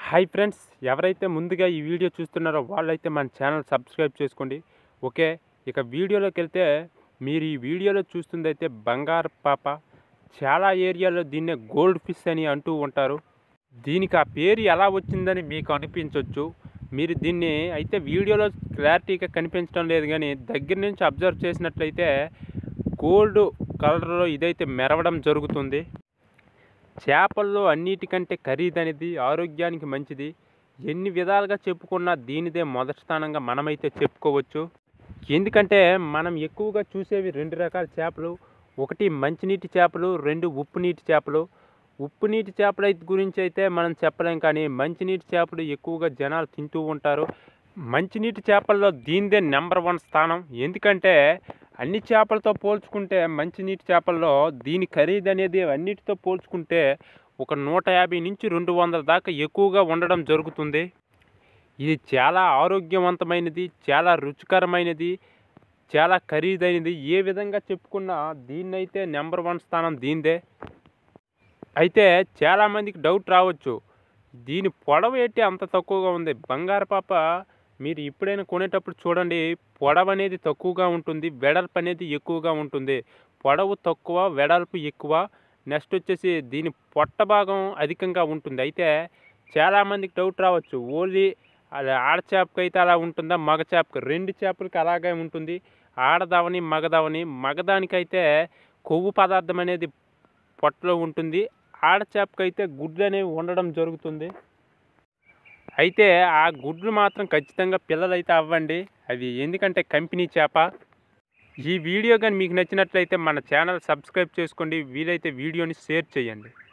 hi friends ఎవరైతే ముందుగా ఈ వీడియో చూస్తున్నారో వాళ్ళైతే మన ఛానల్ సబ్స్క్రైబ్ చేసుకోండి ఓకే ఇక వీడియోలోకి వెళ్తే మీరు ఈ వీడియోలో చూస్తుందైతే బంగారు పాప చాలా ఏరియాలో దీన్నే గోల్డ్ ఫిష్ అని అంటూ ఉంటారు దీనికి ఆ పేరు ఎలా వచ్చిందని మీకు అనిపించవచ్చు మీరు దీన్ని అయితే వీడియోలో క్లారిటీగా కనిపించడం లేదు కానీ దగ్గర నుంచి అబ్జర్వ్ చేసినట్లయితే గోల్డ్ కలర్లో ఇదైతే మెరవడం జరుగుతుంది చేపల్లో అన్నిటికంటే ఖరీదైనది ఆరోగ్యానికి మంచిది ఎన్ని విధాలుగా చెప్పుకున్నా దీనిదే మొదటి స్థానంగా మనమైతే చెప్పుకోవచ్చు ఎందుకంటే మనం ఎక్కువగా చూసేవి రెండు రకాల చేపలు ఒకటి మంచినీటి చేపలు రెండు ఉప్పు నీటి చేపలు ఉప్పు నీటి చేపల గురించి అయితే మనం చెప్పలేం కానీ మంచినీటి చేపలు ఎక్కువగా జనాలు తింటూ ఉంటారు మంచినీటి చేపల్లో దీనిదే నెంబర్ వన్ స్థానం ఎందుకంటే అన్ని చేపలతో పోల్చుకుంటే మంచినీటి చేపల్లో దీని ఖరీదు అనేది అన్నిటితో పోల్చుకుంటే ఒక నూట యాభై నుంచి రెండు వందల దాకా ఎక్కువగా ఉండడం జరుగుతుంది ఇది చాలా ఆరోగ్యవంతమైనది చాలా రుచికరమైనది చాలా ఖరీదైనది ఏ విధంగా చెప్పుకున్నా దీన్నైతే నెంబర్ వన్ స్థానం దీనిదే అయితే చాలామందికి డౌట్ రావచ్చు దీని పొడవు ఏంటి అంత తక్కువగా ఉంది బంగారు పాప మీరు ఎప్పుడైనా కొనేటప్పుడు చూడండి పొడవు అనేది తక్కువగా ఉంటుంది వెడల్పు అనేది ఎక్కువగా ఉంటుంది పొడవు తక్కువ వెడల్పు ఎక్కువ నెక్స్ట్ వచ్చేసి దీని పొట్ట భాగం అధికంగా ఉంటుంది అయితే చాలామందికి డౌట్ రావచ్చు ఓన్లీ అది ఆడ చేపకి అయితే అలా ఉంటుందా మగ చేపకి రెండు చేపలకి అలాగే ఉంటుంది ఆడదవని మగదవని మగదానికైతే కొవ్వు పదార్థం అనేది పొట్టలో ఉంటుంది ఆడ చేపకైతే గుడ్లు అనేవి ఉండడం జరుగుతుంది అయితే ఆ గుడ్లు మాత్రం ఖచ్చితంగా పిల్లలైతే అవ్వండి అవి ఎందుకంటే కంపెనీ చేప ఈ వీడియో కానీ మీకు నచ్చినట్లయితే మన ఛానల్ సబ్స్క్రైబ్ చేసుకోండి వీలైతే వీడియోని షేర్ చేయండి